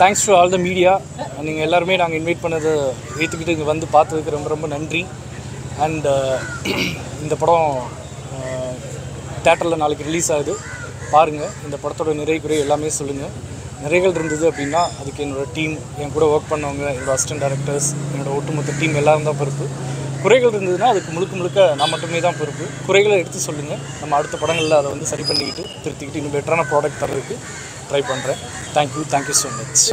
Thanks to all the media நீங்கள் எல்லாருமே நாங்கள் இன்வைட் பண்ணதை ஏற்றுக்கிட்டு இங்கே வந்து பார்த்ததுக்கு ரொம்ப ரொம்ப நன்றி அண்ட் இந்த படம் தேட்டரில் நாளைக்கு ரிலீஸ் ஆகுது பாருங்கள் இந்த படத்தோட நிறை குறை எல்லாமே சொல்லுங்கள் நிறைகள் இருந்தது அப்படின்னா அதுக்கு என்னோடய டீம் என் கூட ஒர்க் பண்ணவங்க என்னோடய அசிஸ்டன்ட் டேரக்டர்ஸ் என்னோடய ஒட்டுமொத்த டீம் எல்லாரும் தான் பொறுப்பு குறைகள் இருந்ததுன்னா அதுக்கு முழுக்க முழுக்க நான் மட்டுமே தான் பொறுப்பு குறைகளை எடுத்து சொல்லுங்கள் நம்ம அடுத்த படங்களில் அதை வந்து சரி பண்ணிக்கிட்டு திருத்திக்கிட்டு இன்னும் பெட்டரான ப்ராடக்ட் தரதுக்கு ட்ரை பண்ணுறேன் தேங்க்யூ தேங்க்யூ ஸோ மச்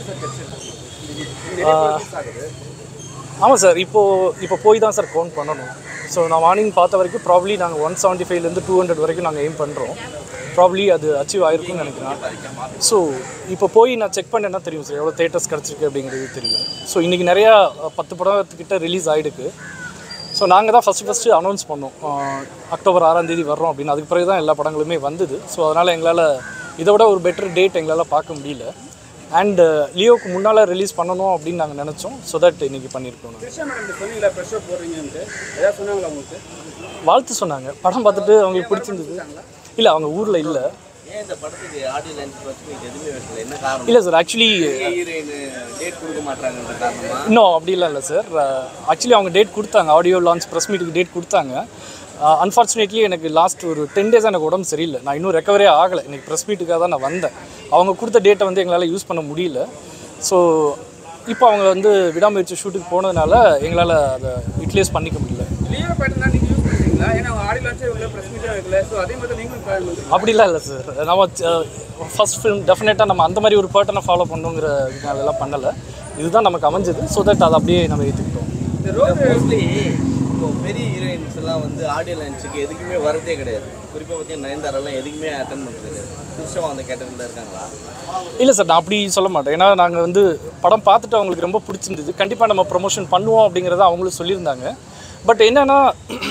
ஆமாம் சார் இப்போது இப்போ போய் தான் சார் கவுண்ட் பண்ணணும் ஸோ நான் மார்னிங் பார்த்த வரைக்கும் ப்ராப்ளி நாங்கள் ஒன் செவன்ட்டி ஃபைவ்லேருந்து டூ ஹண்ட்ரட் வரைக்கும் நாங்கள் எய்ம் பண்ணுறோம் ப்ராப்ளி அது அச்சீவ் ஆயிருக்கும்னு நினைக்கிறேன் ஸோ இப்போ போய் நான் செக் பண்ணேன்னா தெரியும் சார் எவ்வளோ தேட்டர்ஸ் கிடச்சிருக்கு அப்படிங்கிறது தெரியும் ஸோ இன்றைக்கி நிறையா அஹ், பத்து படத்துக்கிட்ட ரிலீஸ் ஆகிடுக்கு ஸோ நாங்கள் தான் ஃபஸ்ட்டு ஃபஸ்ட்டு அனௌன்ஸ் பண்ணோம் அஹ், அக்டோபர் ஆறாம் தேதி வர்றோம் அப்படின்னு அதுக்கு பிறகு தான் எல்லா படங்களுமே வந்தது ஸோ அதனால் எங்களால் இதை விட ஒரு பெட்டர் டேட் எங்களால் பார்க்க முடியல அண்ட் லியோவுக்கு முன்னால் ரிலீஸ் பண்ணணும் அப்படின்னு நாங்கள் நினச்சோம் ஸோ தட் இன்றைக்கி பண்ணியிருக்கோம் நாங்க. கிருஷ்ணா மேடம் சொன்னீங்களா ப்ரெஷர் போடுறீங்கன்ட்டு ஏதாவது சொன்னாங்களா உங்களுக்கு வாழ்த்து சொன்னாங்க படம் பார்த்துட்டு அவங்களுக்கு பிடிச்சிருந்தது இல்லை அவங்க ஊரில் இல்லை ஏன் இந்த படத்துக்கு ஆடியோ லைன்ஸ் வச்சு எதுவுமே வைக்கல என்ன காரணம் இல்லை சார் ஆக்சுவலி ஹீரோயின் டேட் கொடுக்க மாட்டாங்கன்ற காரணமா இன்னும் அப்படிலாம் இல்லை சார் ஆக்சுவலி அவங்க டேட் கொடுத்தாங்க ஆடியோ லான்ச் ப்ரெஸ் மீட்டுக்கு டேட் கொடுத்தாங்க அன்ஃபார்ச்சுனேட்லி எனக்கு லாஸ்ட் ஒரு டென் டேஸ் எனக்கு உடம்பு சரியில்லை நான் இன்னும் ரெக்கவரே ஆகலை இன்னைக்கு ப்ரெஸ் மீட்டுக்காக தான் நான் வந்தேன் அவங்க கொடுத்த டேட்டை வந்து எங்களால் யூஸ் பண்ண முடியல ஸோ இப்போ அவங்க வந்து விடாமுயற்சி ஷூட்டுக்கு போனதுனால எங்களால் அதை யூட்டிலைஸ் பண்ணிக்க முடியல லியோ பேட்டர்ன் தான் நீங்கள் யூஸ் பண்ணுறீங்களா ஏன்னா அவங்க ஆடி லான்ச்சே வைக்கல ப்ரெஸ் மீட்டே வைக்கல ஸோ அதே மாதிரி நீங்களும் plan பண்ணுறீங்க. அப்படிலாம் இல்லை சார் நம்ம ஃபர்ஸ்ட் ஃபிலிம் டெஃபினட்டாக நம்ம அந்த மாதிரி ஒரு பேட்டர்னை ஃபாலோ பண்ணுங்கிற இதனால எல்லாம் பண்ணலை இதுதான் நமக்கு அமைஞ்சது ஸோ தட் அதை அப்படியே நம்ம ஏற்றுக்கிட்டோம் இந்த ரோடு மோஸ்ட்லி இப்போ பெரிய ஹீரோயின்ஸ் எல்லாம் வந்து ஆடியோ லைன்ஸுக்கு எதுக்குமே வரதே கிடையாது குறிப்பாக பார்த்தீங்கன்னா நயன்தாரெல்லாம் எதுக்குமே அட்டன் பண்ணுறது கிடையாது புதுசாக அந்த கேட்டகரியில் இருக்காங்களா இல்லை சார் நான் அப்படி சொல்ல மாட்டேன் ஏன்னா நாங்கள் வந்து படம் பார்த்துட்டு அவங்களுக்கு ரொம்ப பிடிச்சிருந்தது கண்டிப்பாக நம்ம ப்ரொமோஷன் பண்ணுவோம் அப்படிங்கிறத அவங்களும் சொல்லியிருந்தாங்க பட் என்னென்னா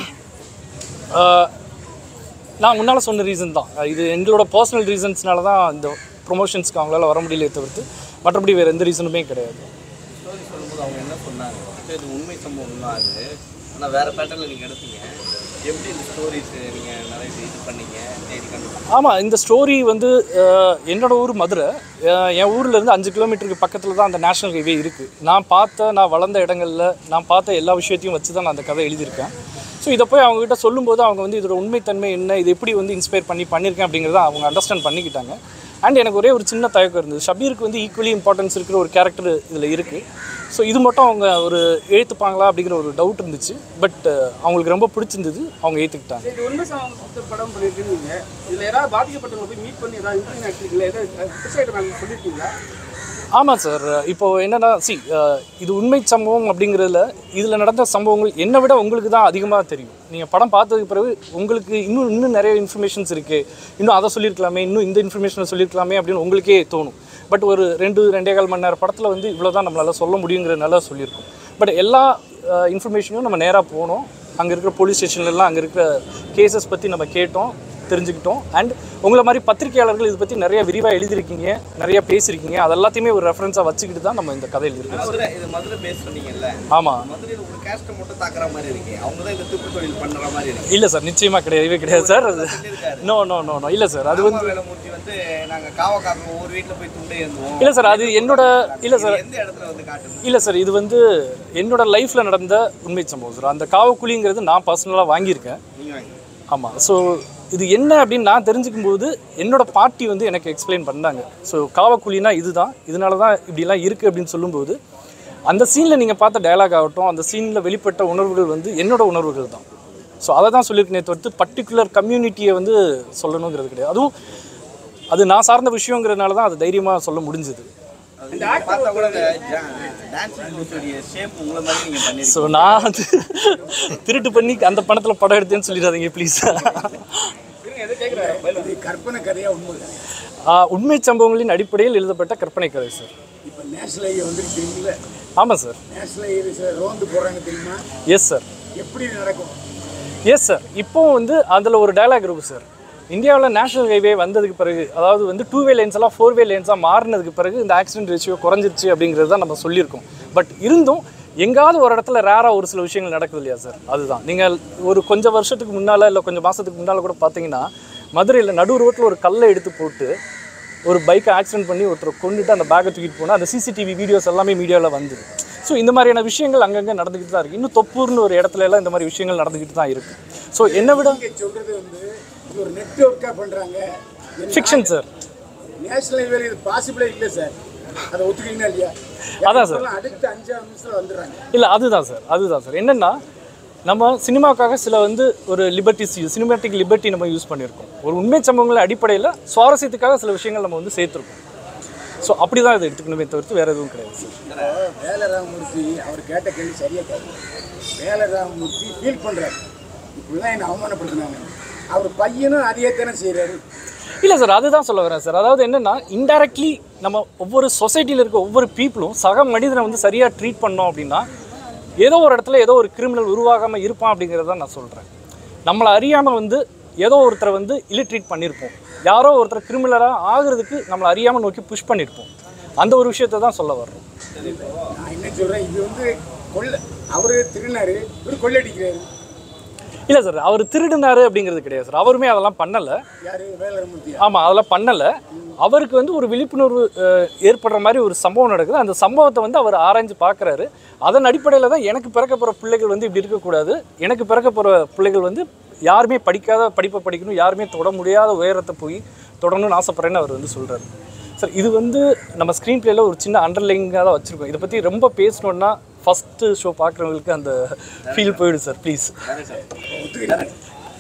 நான் முன்னால் சொன்ன ரீசன் தான் இது எங்களோட பர்சனல் ரீசன்ஸ்னால தான் இந்த ப்ரொமோஷன்ஸ்க்கு அவங்களால வர முடியல தவிர்த்து மற்றபடி வேறு எந்த ரீசனுமே கிடையாது ஸ்டோரி சொல்லும்போது அவங்க என்ன சொன்னாங்க சரி, இது உண்மை சம்பவம் தான் அது ஆனால் வேறு பேட்டர்னில் நீங்கள் எடுத்தீங்க எப்படி இந்த ஸ்டோரிஸ் நீங்கள் நிறைய இது பண்ணீங்க தேடி கண்டுபிடிச்சீங்க ஆமாம் இந்த ஸ்டோரி வந்து அஹ், என்னோட ஊர் மதுரை அஹ், என் ஊர்ல இருந்து அஞ்சு கிலோமீட்டருக்கு பக்கத்தில் தான் அந்த நேஷனல் ஹைவே இருக்குது நான் பார்த்த நான் வளர்ந்த இடங்களில் நான் பார்த்த எல்லா விஷயத்தையும் வச்சு தான் நான் அந்த கதை எழுதியிருக்கேன் ஸோ இதை போய் அவங்ககிட்ட சொல்லும்போது அவங்க வந்து இதோட உண்மைத்தன்மை என்ன இது எப்படி வந்து இன்ஸ்பயர் பண்ணி பண்ணியிருக்கேன் அப்படிங்கிறத அவங்க அண்டர்ஸ்டாண்ட் பண்ணிக்கிட்டாங்க அண்ட் எனக்கு ஒரே ஒரு சின்ன தயக்கம் இருந்தது ஷபீருக்கு வந்து ஈக்குவலி இம்பார்ட்டன்ஸ் இருக்கிற ஒரு கேரக்டர் இதில் இருக்குது ஸோ இது மட்டும் அவங்க ஒரு ஏற்றுப்பாங்களா அப்படிங்கிற ஒரு டவுட் இருந்துச்சு பட் அவங்களுக்கு ரொம்ப பிடிச்சிருந்தது அவங்க ஏற்றுக்கிட்டாங்க இது உண்மை சம்பவத்தை படம் பண்ணியிருக்கீங்க இதில் யாராவது பாதிக்கப்பட்டவங்க போய் மீட் பண்ணி ஏதாவது இன்டர்வியூ எடுத்துருக்கீங்களா ஏதாவது சூசைட் மேம் சொல்லியிருக்கீங்களா ஆமாம் சார் இப்போ என்னன்னா சி இது உண்மை சம்பவம் அப்படிங்கிறதுல இதில் நடந்த சம்பவங்கள் என்னை விட உங்களுக்கு தான் அதிகமாக தெரியும் நீங்கள் படம் பார்த்ததுக்கு பிறகு உங்களுக்கு இன்னும் இன்னும் நிறைய இன்ஃபர்மேஷன்ஸ் இருக்குது இன்னும் அதை சொல்லியிருக்கலாமே இன்னும் இந்த இன்ஃபர்மேஷனை சொல்லியிருக்கலாமே அப்படின்னு உங்களுக்கே தோணும் பட் ஒரு ரெண்டு ரெண்டே கால் மணி நேரம் படத்தில் வந்து இவ்வளோ தான் நம்மளால் சொல்ல முடியுங்கிறதுனால சொல்லியிருக்கோம் பட் எல்லா இன்ஃபர்மேஷனையும் நம்ம நேராக போனோம் அங்கே இருக்கிற போலீஸ் ஸ்டேஷன்லலாம் அங்கே இருக்கிற கேசஸ் பற்றி நம்ம கேட்டோம் தெரிஞ்சுக்கிட்டோம் அண்ட் உங்களை மாதிரி பத்திரிகையாளர்கள் இதை பற்றி நிறைய விரிவாக எழுதியிருக்கீங்க நிறைய பேசியிருக்கீங்க அது எல்லாத்தையுமே ஒரு ரெஃபரன்ஸாக வச்சுக்கிட்டு தான் நம்ம இந்த கதையில் இருக்கோம் மதுரை இது மதுரை பேஸ் பண்ணீங்கல்ல ஆமாம் மதுரையில் ஒரு கேஸ்ட்டை மட்டும் தாக்குற மாதிரி இருக்கு அவங்க தான் இந்த துப்பு தொழில் பண்ணுற மாதிரி இருக்கு இல்லை சார் நிச்சயமாக கிடையவே கிடையாது சார் அது நோ நோ நோ நோ இல்லை சார் அது வந்து வேலைமூர்த்தி வந்து நாங்கள் காவக்காரங்க ஒவ்வொரு வீட்டில் போய் துண்டே இருந்தோம் இல்லை சார் அது என்னோட இல்லை சார் எந்த இடத்துல வந்து காட்டுது இல்லை சார் இது வந்து என்னோட லைஃப்பில் நடந்த உண்மை சம்பவம் சார் அந்த காவக்குழிங்கிறது நான் பர்சனலாக வாங்கியிருக்கேன் நீங்கள் வாங்கி ஆமாம் ஸோ இது என்ன அப்படின்னு நான் தெரிஞ்சுக்கும் போது என்னோட பாட்டி வந்து எனக்கு எக்ஸ்பிளைன் பண்ணாங்க ஸோ காவக்குழினா இதுதான் இதனால தான் இப்படிலாம் இருக்குது அப்படின்னு சொல்லும்போது அந்த சீனில் நீங்கள் பார்த்த டயலாக் ஆகட்டும் அந்த சீனில் வெளிப்பட்ட உணர்வுகள் வந்து என்னோட உணர்வுகள் தான் ஸோ அதை தான் சொல்லியிருக்கேனே தவிர்த்து பர்டிகுலர் கம்யூனிட்டியை வந்து சொல்லணுங்கிறது கிடையாது அதுவும் அது நான் சார்ந்த விஷயங்கிறதுனால தான் அது தைரியமாக சொல்ல முடிஞ்சுது இந்த பார்த்தா கூட டான்ஸ் ஷேப் உங்களை மாதிரி நீங்கள் பண்ணிருக்கீங்க ஸோ நான் வந்து திருட்டு பண்ணி அந்த பணத்தில் படம் எடுத்தேன்னு சொல்லிடாதீங்க ப்ளீஸ் இருங்க எதை கேட்குறாரு கற்பனை கதையா உண்மை கதை உண்மை சம்பவங்களின் அடிப்படையில் எழுதப்பட்ட கற்பனை கதை சார் இப்போ நேஷனல் ஹைவே வந்துருக்கீங்கள ஆமாம் சார் நேஷனல் ஹைவே ரோந்து போடுறாங்க தெரியுமா எஸ் சார் எப்படி இது நடக்கும் எஸ் சார் இப்போ வந்து அதில் ஒரு டயலாக் இருக்கும் சார் இந்தியாவில் நேஷனல் ஹைவே வந்ததுக்கு பிறகு அதாவது வந்து டூ வே லேன்ஸ் எல்லாம் ஃபோர் வே லேன்ஸாக மாறினதுக்கு பிறகு இந்த ஆக்சிடென்ட் ரேஷியோ குறைஞ்சிருச்சு அப்படிங்கிறது தான் நம்ம சொல்லியிருக்கோம் பட் இருந்தும் எங்காவது ஒரு இடத்துல ரேராக ஒரு சில விஷயங்கள் நடக்குது இல்லையா சார் அதுதான் நீங்கள் ஒரு கொஞ்சம் வருஷத்துக்கு முன்னால் இல்லை கொஞ்சம் மாதத்துக்கு முன்னால் கூட பார்த்தீங்கன்னா மதுரையில் நடு ரோட்டில் ஒரு கல்லை எடுத்து போட்டு ஒரு பைக்கை ஆக்சிடென்ட் பண்ணி ஒருத்தர் கொண்டுட்டு அந்த பேக்கை தூக்கிட்டு போனால் அந்த சிசிடிவி வீடியோஸ் எல்லாமே மீடியாவில் வந்தது ஸோ இந்த மாதிரியான விஷயங்கள் அங்கங்கே நடந்துக்கிட்டு தான் இருக்குது இன்னும் தொப்பூர்னு ஒரு இடத்துல எல்லாம் இந்த மாதிரி விஷயங்கள் நடந்துக்கிட்டு தான் இருக்குது ஸோ என்னை விட நீங்க சொல்றது வந்து இது ஒரு நெட்ஒர்க்காக பண்றாங்க ஃபிக்ஷன் சார் நேஷனல் ஹைவேல இது பாசிபிளே இல்லை சார் அதை ஒத்துக்கிறீங்களா இல்லையா அதான் சார். இப்பெல்லாம் அடுத்த அஞ்சாறு நிமிஷத்துல வந்துடுறாங்க இல்லை அதுதான் சார் அதுதான் சார் என்னென்னா நம்ம சினிமாக்காக சில வந்து ஒரு லிபர்ட்டிஸ் சினிமாட்டிக் லிபர்ட்டி நம்ம யூஸ் பண்ணியிருக்கோம் ஒரு உண்மை சம்பவங்கள் அடிப்படையில் சுவாரஸ்யத்துக்காக சில விஷயங்கள் நம்ம வந்து சேர்த்துருக்கோம் ஸோ அப்படி தான் இதை எடுத்துக்கணுமே தவிர்த்து வேறு எதுவும் கிடையாது சார் இப்போ வேலராமமூர்த்தி அவர் கேட்ட கேள்வி சரியா கேட்கல வேலராமமூர்த்தி ஃபீல் பண்றாரு இப்படிதான் என்னை அவமானப்படுத்தினாங்க அவர் பையனும் அதையே தானே செய்கிறாரு இல்லை சார் அதுதான் சொல்ல வரேன் சார் அதாவது என்னென்னா இன்டைரக்ட்லி நம்ம ஒவ்வொரு சொசைட்டியில் இருக்க ஒவ்வொரு பீப்புளும் சக மனிதனை வந்து சரியாக ட்ரீட் பண்ணோம் அப்படின்னா ஏதோ ஒரு இடத்துல ஏதோ ஒரு கிரிமினல் உருவாகாமல் இருப்பான் அப்படிங்கிறத நான் சொல்கிறேன் நம்மளை அறியாமல் வந்து ஏதோ ஒருத்தரை வந்து இல்லிட்ரீட் பண்ணியிருப்போம் யாரோ ஒருத்தர் கிரிமினலாக ஆகுறதுக்கு நம்மளை அறியாமல் நோக்கி புஷ் பண்ணியிருப்போம் அந்த ஒரு விஷயத்தை தான் சொல்ல வர்றோம் நான் என்ன சொல்றேன் இது வந்து கொள்ள அவரு திருநாரு இவர் கொள்ளடிக்கிறாரு இல்லை சார் அவர் திருடினாரு அப்படிங்கிறது கிடையாது சார் அவருமே அதெல்லாம் பண்ணலை யாரு வேலராமூர்த்தி ஆமாம் அதெல்லாம் பண்ணலை அவருக்கு வந்து ஒரு விழிப்புணர்வு அஹ், ஏற்படுற மாதிரி ஒரு சம்பவம் நடக்குது அந்த சம்பவத்தை வந்து அவர் ஆராய்ஞ்சு பார்க்குறாரு அதன் அடிப்படையில் தான் எனக்கு பிறக்க போகிற பிள்ளைகள் வந்து இப்படி இருக்கக்கூடாது எனக்கு பிறக்க போகிற பிள்ளைகள் வந்து யாருமே படிக்காத படிப்பை படிக்கணும் யாருமே தொட முடியாத உயரத்தை போய் தொடரணும்னு ஆசைப்பட்றேன்னு அவர் வந்து சொல்கிறாரு சார் இது வந்து நம்ம ஸ்க்ரீன் பிளேல ஒரு சின்ன அண்டர்லைங்காக தான் வச்சுருக்கோம் இதை பற்றி ரொம்ப பேசணுன்னா ஃபஸ்ட்டு ஷோ பார்க்குறவங்களுக்கு அந்த ஃபீல் போயிடும் சார் ப்ளீஸ் ஒத்துக்கிறேன்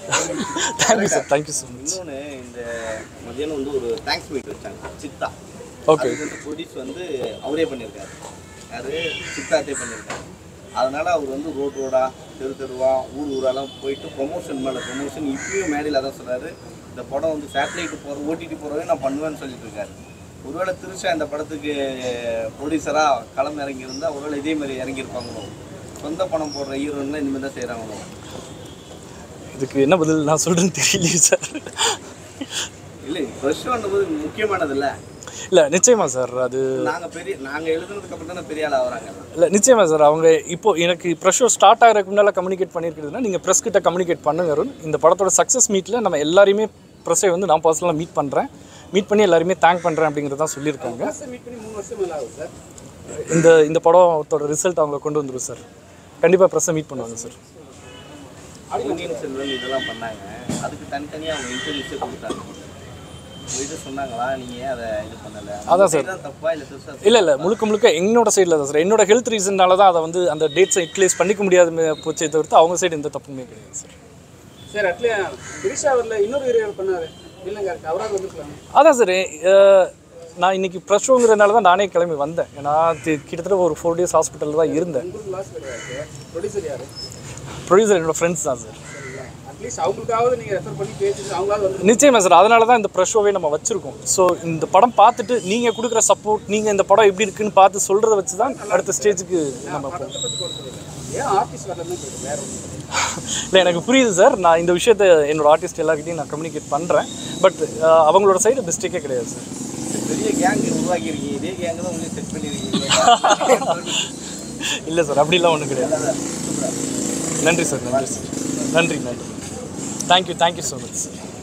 thank you sir thank you so much இன்னொன்று இந்த மதியானம் வந்து ஒரு தேங்க்ஸ் மீட் வச்சாங்க சித்தா Okay. அதுக்கு வந்து ப்ரொடியூஸ் வந்து அவரே பண்ணியிருக்காரு யாரு சித்தாத்தே பண்ணியிருக்காரு அதனால அவர் வந்து ரோட் ரோடா தெரு தெருவா ஊர் ஊராலாம் போயிட்டு ப்ரொமோஷன் மேலே ப்ரொமோஷன் இப்பயும் மேடையில் அதான் சொல்றாரு இந்த படம் வந்து சேட்டலைட் போகிற ஓடிடி போகிறவே நான் பண்ணுவேன்னு சொல்லிட்டு இருக்காரு ஒருவேளை திருஷா இந்த படத்துக்கு ப்ரொடியூசராக களம் இறங்கியிருந்தா ஒருவேளை இதே மாதிரி இறங்கியிருப்பாங்களோ சொந்த படம் போடுற ஹீரோன்லாம் இந்த மாதிரி தான் செய்கிறாங்களோ இதுக்கு என்ன பதில் நான் சொல்கிறேன்னு தெரியலையே சார் இல்லை ப்ரெஷ்ஷுன்றது முக்கியமானது இல்லை இல்லை நிச்சயமா சார் அது நாங்கள் பெரிய நாங்கள் எழுதுனதுக்கு அப்புறம் தானே பெரிய ஆள் ஆகுறாங்க இல்லை நிச்சயமா சார் அவங்க இப்போ எனக்கு ப்ரெஷ் ஷோ ஸ்டார்ட் ஆகிறதுக்கு முன்னால் கம்யூனிகேட் பண்ணியிருக்கிறதுனா நீங்கள் ப்ரெஸ் கிட்ட கம்யூனிகேட் பண்ணுங்க அருண் இந்த படத்தோட சக்ஸஸ் மீட்டில் நம்ம எல்லாரையுமே ப்ரெஸ்ஸை வந்து நான் பர்சனலாக மீட் பண்ணுறேன் மீட் பண்ணி எல்லாருமே தேங்க் பண்ணுறேன் அப்படிங்கிறது தான் சொல்லியிருக்காங்க மீட் பண்ணி மூணு வருஷம் மேலே ஆகுது சார் இந்த இந்த படத்தோட ரிசல்ட் அவங்க கொண்டு வந்துடும் சார் கண்டிப்பாக ப்ரெஸ்ஸை மீட் பண்ணுவாங்க சார் பொன்னியின் செல்வன் இதெல்லாம் பண்ணாங்க அதுக்கு தனித்தனியாக அவங்க இன்டர்வியூஸே கொடுத்தாங்க உங்ககிட்ட சொன்னாங்களா நீங்கள் ஏன் அதை இது பண்ணலை அதான் சார். தான் தப்பா இல்லை திருசா இல்லை இல்லை முழுக்க முழுக்க என்னோட சைடில் தான் சார் என்னோட ஹெல்த் ரீசன்னால தான் அதை வந்து அந்த டேட்ஸை யூட்டிலைஸ் பண்ணிக்க முடியாத போச்சே தவிர்த்து அவங்க சைடு எந்த தப்புமே கிடையாது சார் சார் அட்லி திரிஷா அவரில் இன்னொரு ஹீரோ பண்ணாரு இல்லைங்க அவராக வந்துருக்கலாம் அதான் சார் அஹ், நான் இன்னைக்கு ப்ரெஷ் ஷோங்கிறதுனால தான் நானே கிளம்பி வந்தேன் ஏன்னா தி- கிட்டத்தட்ட ஒரு ஃபோர் டேஸ் ஹாஸ்பிட்டலில் தான் இருந்தேன் உங்களுக்கு லாஸ் கிடையாது ப்ரொடியூசர் யார் ப்ரொடியூசர் என்னோட ஃப்ரெண்ட்ஸ் தான் சார் அட்லீஸ்ட் அவங்களுக்காவது நீங்கள் ரெஃபர் பண்ணி பேசிட்டு அவங்களாவது வந்து நிச்சயமா சார் அதனால தான் இந்த ப்ரெஷ் ஷோவே நம்ம வச்சுருக்கோம் ஸோ இந்த படம் பார்த்துட்டு நீங்கள் கொடுக்குற சப்போர்ட் நீங்கள் இந்த படம் எப்படி இருக்குன்னு பார்த்து சொல்கிறத வச்சு தான் அடுத்த ஸ்டேஜுக்கு நம்ம போவோம் பற்றி குறை சொல்லுங்கள் ஏன் ஆர்டிஸ்ட் வரலன்னு கேட்குது வேற ஒன்று இல்லை எனக்கு புரியுது சார் நான் இந்த விஷயத்தை என்னோட ஆர்டிஸ்ட் எல்லாருக்கிட்டையும் நான் கம்யூனிகேட் பண்ணுறேன் பட் அவங்களோட சைடு மிஸ்டேக்கே கிடையாது சார் பெரிய கேங் உருவாக்கியிருக்கீங்க இதே கேங் தான் உங்களுக்கு செட் பண்ணியிருக்கீங்க இல்லை சார் அப்படிலாம் ஒன்றும் கிடையாது நன்றி சார் நன்றி சார் நன்றி நன்றி thank you thank you so much sir